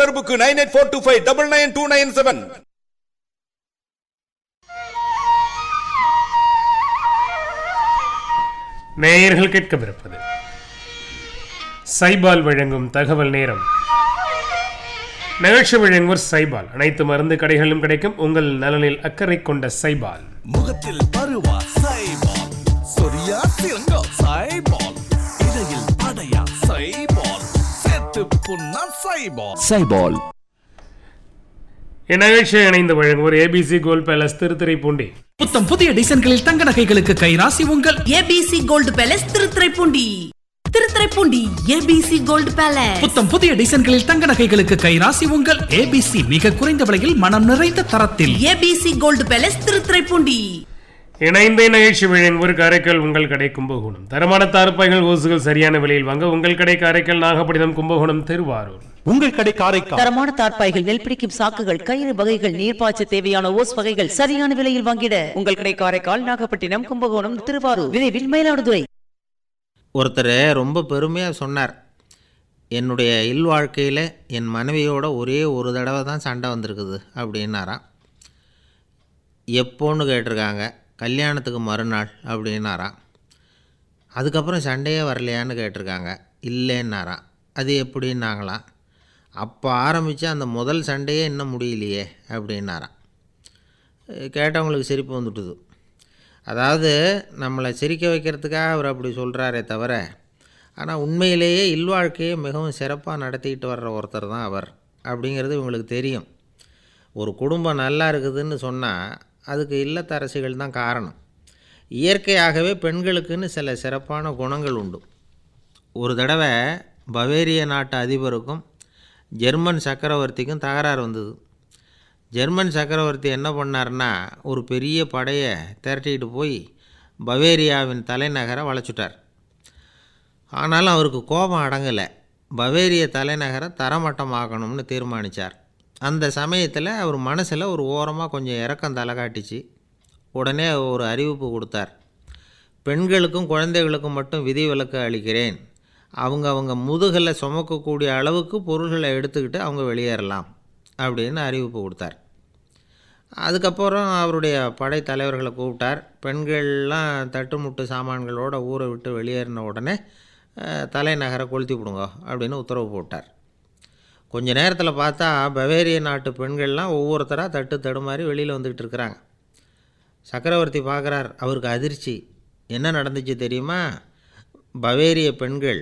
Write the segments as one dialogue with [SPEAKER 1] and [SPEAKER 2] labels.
[SPEAKER 1] தொடர்புக்கு nine eight four two five double nine two nine seven
[SPEAKER 2] நேயர்கள் கேட்கவிருப்பது சைபால் வழங்கும் தகவல் நேரம் நிகழ்ச்சி வழங்குவோர் சைபால் அனைத்து மருந்து கடைகளிலும் கிடைக்கும் உங்கள் நலனில் அக்கறை கொண்ட சைபால்
[SPEAKER 3] முகத்தில் பருவா சைபால் சொரியா சிறங்கா சைபால் இடையில் அடையா சைபால் சேர்த்து புண்ணா சைபால் சைபால்
[SPEAKER 2] இந்நிகழ்ச்சியை இணைந்து வழங்குவோர் ஏபிசி கோல்ட் பேலஸ் திருத்துறைப்பூண்டி
[SPEAKER 4] புத்தம் புதிய டிசைன்களில் தங்க நகைகளுக்கு கைராசி உங்கள்
[SPEAKER 5] ABC gold palace Thiruthuraipoondi Thiruthuraipoondi ABC gold palace
[SPEAKER 4] புத்தம் புதிய டிசைன்களில் தங்க நகைகளுக்கு கைராசி உங்கள் ஏபிசி மிக குறைந்த விலையில் மனம் நிறைந்த தரத்தில்
[SPEAKER 5] ஏபிசி கோல்டு பேலஸ் திருத்துறைப்பூண்டி
[SPEAKER 2] இணைந்த நிகழ்ச்சி வழங்குவோர் காரைக்கால் உங்கள் கடை கும்பகோணம் தரமான தார்ப்பாய்கள் ஓசுகள் சரியான விலையில் வாங்க உங்கள் கடை காரைக்கால் நாகப்பட்டினம் கும்பகோணம் திருவாரூர்
[SPEAKER 6] உங்கள் கடை காரைக்கால்
[SPEAKER 7] தரமான தார்ப்பாய்கள் நெல் பிடிக்கும் சாக்குகள் கயிறு வகைகள் நீர்ப்பாய்ச்ச தேவையான ஓஸ் வகைகள் சரியான விலையில் வாங்கிட உங்கள் கடை காரைக்கால் நாகப்பட்டினம் கும்பகோணம் திருவாரூர் விரைவில் மயிலாடுதுறை
[SPEAKER 8] ஒருத்தர் ரொம்ப பெருமையாக சொன்னார் என்னுடைய இல்வாழ்க்கையில் என் மனைவியோட ஒரே ஒரு தடவை தான் சண்டை வந்திருக்குது அப்படின்னாராம் எப்போன்னு கேட்டிருக்காங்க கல்யாணத்துக்கு மறுநாள் அப்படின்னாராம் அதுக்கப்புறம் சண்டையே வரலையான்னு கேட்டிருக்காங்க இல்லைன்னாராம் அது எப்படின்னாங்களாம் அப்போ ஆரம்பித்த அந்த முதல் சண்டையே இன்னும் முடியலையே அப்படின்னாராம் அஹ் கேட்டவங்களுக்கு சிரிப்பு வந்துட்டுது அதாவது நம்மளை சிரிக்க வைக்கிறதுக்காக அவர் அப்படி சொல்கிறாரே தவிர ஆனால் உண்மையிலேயே இல்வாழ்க்கையை மிகவும் சிறப்பாக நடத்திக்கிட்டு வர்ற ஒருத்தர் தான் அவர் அப்படிங்கிறது இவங்களுக்கு தெரியும் ஒரு குடும்பம் நல்லா இருக்குதுன்னு சொன்னால் அதுக்கு இல்லத்தரசிகள் தான் காரணம் இயற்கையாகவே பெண்களுக்குன்னு சில சிறப்பான குணங்கள் உண்டு ஒரு தடவை பவேரிய நாட்டு அதிபருக்கும் ஜெர்மன் சக்கரவர்த்திக்கும் தகராறு வந்தது ஜெர்மன் சக்கரவர்த்தி என்ன பண்ணார்னா ஒரு பெரிய படையை திரட்டிக்கிட்டு போய் பவேரியாவின் தலைநகரை வளைச்சுட்டார் ஆனாலும் அவருக்கு கோபம் அடங்கலை பவேரிய தலைநகரை தரமட்டமாக்கணும்னு தீர்மானித்தார் அந்த சமயத்தில் அவர் மனசில் ஒரு ஓரமாக கொஞ்சம் இறக்கம் தலை காட்டிச்சு உடனே ஒரு அறிவிப்பு கொடுத்தார் பெண்களுக்கும் குழந்தைகளுக்கும் மட்டும் விதிவிலக்கு அளிக்கிறேன் அவங்க அவங்க முதுகில் சுமக்கக்கூடிய அளவுக்கு பொருள்களை எடுத்துக்கிட்டு அவங்க வெளியேறலாம் அப்படின்னு அறிவிப்பு கொடுத்தார் அதுக்கப்புறம் அவருடைய படைத்தலைவர்களை கூப்பிட்டார் பெண்கள்லாம் தட்டுமுட்டு சாமான்களோட ஊரை விட்டு வெளியேறின உடனே அஹ், தலைநகரை கொளுத்தி விடுங்க அப்படின்னு உத்தரவு போட்டார் கொஞ்ச நேரத்தில் பார்த்தா பவேரிய நாட்டு பெண்கள்லாம் ஒவ்வொருத்தராக தட்டு தடுமாறி வெளியில் வந்துக்கிட்டு இருக்கிறாங்க சக்கரவர்த்தி பார்க்குறார் அவருக்கு அதிர்ச்சி என்ன நடந்துச்சு தெரியுமா பவேரிய பெண்கள்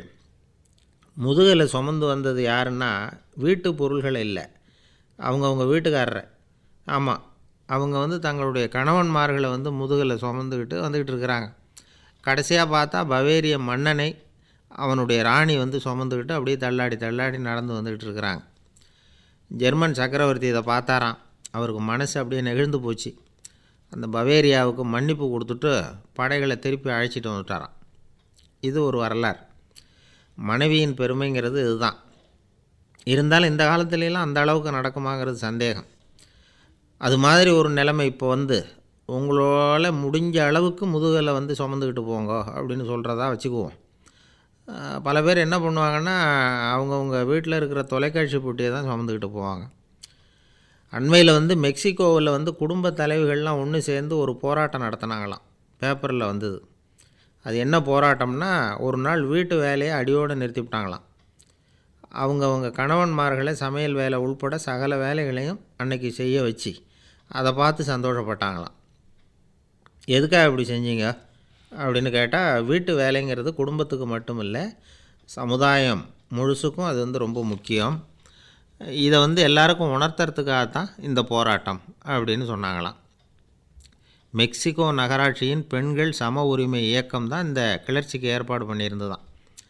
[SPEAKER 8] முதுகில் சுமந்து வந்தது யாருன்னா வீட்டு பொருள்கள் இல்லை அவங்கவுங்க வீட்டுக்காரரை ஆமாம் அவங்க வந்து தங்களுடைய கணவன்மார்களை வந்து முதுகில் சுமந்துக்கிட்டு வந்துக்கிட்டு இருக்கிறாங்க கடைசியாக பார்த்தா பவேரிய மன்னனை அவனுடைய ராணி வந்து சுமந்துக்கிட்டு அப்படியே தள்ளாடி தள்ளாடி நடந்து வந்துக்கிட்டு இருக்கிறாங்க ஜெர்மன் சக்கரவர்த்தி இதை பார்த்தாராம் அவருக்கு மனசு அப்படியே நெகிழ்ந்து போச்சு அந்த பவேரியாவுக்கு மன்னிப்பு கொடுத்துட்டு படைகளை திருப்பி அழைச்சிட்டு வந்துட்டாராம் இது ஒரு வரலாறு மனைவியின் பெருமைங்கிறது இதுதான் இருந்தாலும் இந்த காலத்துலலாம் அந்த அளவுக்கு நடக்குமாங்கிறது சந்தேகம் அது மாதிரி ஒரு நிலைமை இப்போ வந்து உங்களால் முடிஞ்ச அளவுக்கு முதுகில் வந்து சுமந்துக்கிட்டு போங்க அப்படின்னு சொல்கிறதா வச்சுக்குவோம் அஹ் பல பேர் என்ன பண்ணுவாங்கன்னா அவங்கவுங்க வீட்டில் இருக்கிற தொலைக்காட்சி போட்டியை தான் சுமந்துக்கிட்டு போவாங்க அண்மையில் வந்து மெக்சிகோவில் வந்து குடும்ப தலைவிகள்லாம் ஒன்று சேர்ந்து ஒரு போராட்டம் நடத்தினாங்களாம் பேப்பரில் வந்தது அது என்ன போராட்டம்னா ஒரு நாள் வீட்டு வேலையை அடியோடு நிறுத்திவிட்டாங்களாம் அவங்கவங்க கணவன்மார்களை சமையல் வேலை உள்பட சகல வேலைகளையும் அன்னைக்கு செய்ய வச்சு அதை பார்த்து சந்தோஷப்பட்டாங்களாம் எதுக்காக இப்படி செஞ்சீங்க அப்படின்னு கேட்டால் வீட்டு வேலைங்கிறது குடும்பத்துக்கு மட்டும் இல்லை சமுதாயம் முழுசுக்கும் அது வந்து ரொம்ப முக்கியம் இதை வந்து எல்லாருக்கும் உணர்த்துறதுக்காக தான் இந்த போராட்டம் அப்படின்னு சொன்னாங்களாம் மெக்சிகோ நகராட்சியின் பெண்கள் சம உரிமை இயக்கம் தான் இந்த கிளர்ச்சிக்கு ஏற்பாடு பண்ணியிருந்ததாம்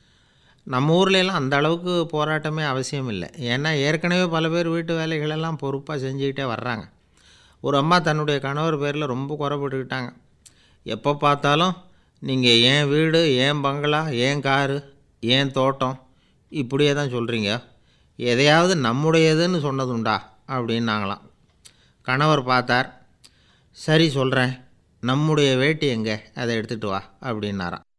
[SPEAKER 8] நம்ம ஊர்ல எல்லாம் அந்த அளவுக்கு போராட்டமே அவசியம் இல்லை ஏன்னா ஏற்கனவே பல பேர் வீட்டு வேலைகளெல்லாம் பொறுப்பாக செஞ்சுக்கிட்டே வர்றாங்க ஒரு அம்மா தன்னுடைய கணவர் பேரில் ரொம்ப குறைபட்டுக்கிட்டாங்க எப்போ பார்த்தாலும் நீங்கள் ஏன் வீடு ஏன் பங்களா ஏன் காரு ஏன் தோட்டம் இப்படியே தான் சொல்கிறீங்க எதையாவது நம்முடையதுன்னு சொன்னதுண்டா அப்படின்னாங்களாம் கணவர் பார்த்தார் சரி சொல்கிறேன் நம்முடைய வேட்டி எங்கே அதை எடுத்துகிட்டு வா அப்படின்னாராம்